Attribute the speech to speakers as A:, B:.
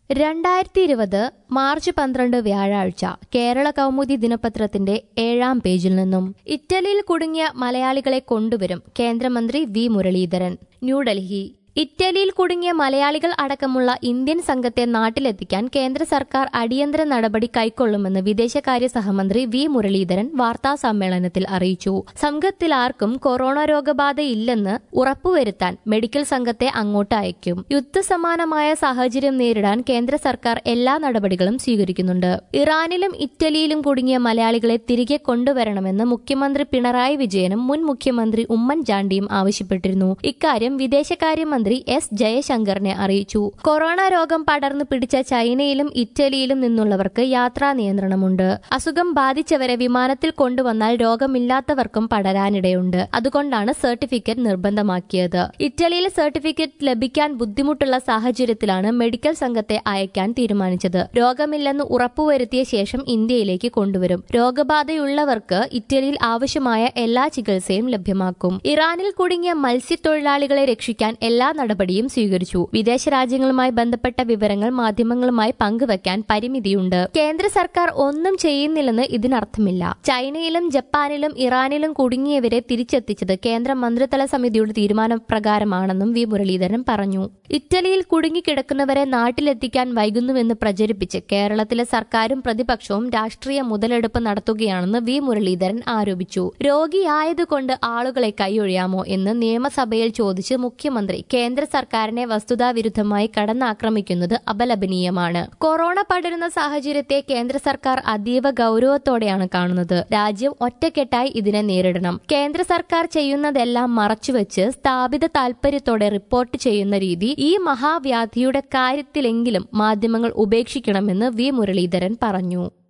A: രണ്ടായിരത്തി ഇരുപത് മാർച്ച് പന്ത്രണ്ട് വ്യാഴാഴ്ച കേരള കൗമുദി ദിനപത്രത്തിന്റെ ഏഴാം പേജിൽ നിന്നും ഇറ്റലിയിൽ കുടുങ്ങിയ മലയാളികളെ കൊണ്ടുവരും കേന്ദ്രമന്ത്രി വി മുരളീധരൻ ന്യൂഡൽഹി ഇറ്റലിയിൽ കുടുങ്ങിയ മലയാളികൾ അടക്കമുള്ള ഇന്ത്യൻ സംഘത്തെ നാട്ടിലെത്തിക്കാൻ കേന്ദ്ര സർക്കാർ അടിയന്തര നടപടി കൈക്കൊള്ളുമെന്ന് വിദേശകാര്യ സഹമന്ത്രി വി മുരളീധരൻ വാർത്താ സമ്മേളനത്തിൽ അറിയിച്ചു സംഘത്തിൽ ആർക്കും കൊറോണ രോഗബാധയില്ലെന്ന് ഉറപ്പുവരുത്താൻ മെഡിക്കൽ സംഘത്തെ അങ്ങോട്ട് അയക്കും യുദ്ധസമാനമായ സാഹചര്യം നേരിടാൻ കേന്ദ്ര സർക്കാർ എല്ലാ നടപടികളും സ്വീകരിക്കുന്നുണ്ട് ഇറാനിലും ഇറ്റലിയിലും കുടുങ്ങിയ മലയാളികളെ തിരികെ കൊണ്ടുവരണമെന്ന് മുഖ്യമന്ത്രി പിണറായി വിജയനും മുൻ മുഖ്യമന്ത്രി ഉമ്മൻചാണ്ടിയും ആവശ്യപ്പെട്ടിരുന്നു ഇക്കാര്യം വിദേശകാര്യമന്ത്രി എസ് ജയശങ്കറിനെ അറിയിച്ചു കൊറോണ രോഗം പടർന്നു പിടിച്ച ചൈനയിലും ഇറ്റലിയിലും നിന്നുള്ളവർക്ക് യാത്രാ നിയന്ത്രണമുണ്ട് അസുഖം ബാധിച്ചവരെ വിമാനത്തിൽ കൊണ്ടുവന്നാൽ രോഗമില്ലാത്തവർക്കും പടരാനിടയുണ്ട് അതുകൊണ്ടാണ് സർട്ടിഫിക്കറ്റ് നിർബന്ധമാക്കിയത് ഇറ്റലിയിൽ സർട്ടിഫിക്കറ്റ് ലഭിക്കാൻ ബുദ്ധിമുട്ടുള്ള സാഹചര്യത്തിലാണ് മെഡിക്കൽ സംഘത്തെ അയക്കാൻ തീരുമാനിച്ചത് രോഗമില്ലെന്ന് ഉറപ്പുവരുത്തിയ ശേഷം ഇന്ത്യയിലേക്ക് കൊണ്ടുവരും രോഗബാധയുള്ളവർക്ക് ഇറ്റലിയിൽ ആവശ്യമായ എല്ലാ ചികിത്സയും ലഭ്യമാക്കും ഇറാനിൽ കുടുങ്ങിയ മത്സ്യത്തൊഴിലാളികളെ രക്ഷിക്കാൻ എല്ലാ നടപടിയും സ്വീകരിച്ചു വിദേശ രാജ്യങ്ങളുമായി ബന്ധപ്പെട്ട വിവരങ്ങൾ മാധ്യമങ്ങളുമായി പങ്കുവയ്ക്കാൻ പരിമിതിയുണ്ട് കേന്ദ്ര സർക്കാർ ഒന്നും ചെയ്യുന്നില്ലെന്ന് ഇതിനർത്ഥമില്ല ചൈനയിലും ജപ്പാനിലും ഇറാനിലും കുടുങ്ങിയവരെ തിരിച്ചെത്തിച്ചത് കേന്ദ്ര മന്ത്രിതല സമിതിയുടെ തീരുമാനപ്രകാരമാണെന്നും വി മുരളീധരൻ പറഞ്ഞു ഇറ്റലിയിൽ കുടുങ്ങിക്കിടക്കുന്നവരെ നാട്ടിലെത്തിക്കാൻ വൈകുന്നുവെന്ന് പ്രചരിപ്പിച്ച് കേരളത്തിലെ സർക്കാരും പ്രതിപക്ഷവും രാഷ്ട്രീയ മുതലെടുപ്പ് നടത്തുകയാണെന്ന് വി മുരളീധരൻ ആരോപിച്ചു രോഗിയായതുകൊണ്ട് ആളുകളെ കൈയൊഴിയാമോ എന്ന് നിയമസഭയിൽ ചോദിച്ച് മുഖ്യമന്ത്രി കേന്ദ്ര സർക്കാരിനെ വസ്തുതാവിരുദ്ധമായി കടന്നാക്രമിക്കുന്നത് അപലപനീയമാണ് കൊറോണ പടരുന്ന സാഹചര്യത്തെ കേന്ദ്ര സർക്കാർ അതീവ ഗൌരവത്തോടെയാണ് കാണുന്നത് രാജ്യം ഒറ്റക്കെട്ടായി ഇതിനെ നേരിടണം കേന്ദ്ര സർക്കാർ ചെയ്യുന്നതെല്ലാം മറച്ചുവെച്ച് സ്ഥാപിത താൽപര്യത്തോടെ റിപ്പോർട്ട് ചെയ്യുന്ന രീതി ഈ മഹാവ്യാധിയുടെ കാര്യത്തിലെങ്കിലും മാധ്യമങ്ങൾ ഉപേക്ഷിക്കണമെന്ന് വി മുരളീധരൻ പറഞ്ഞു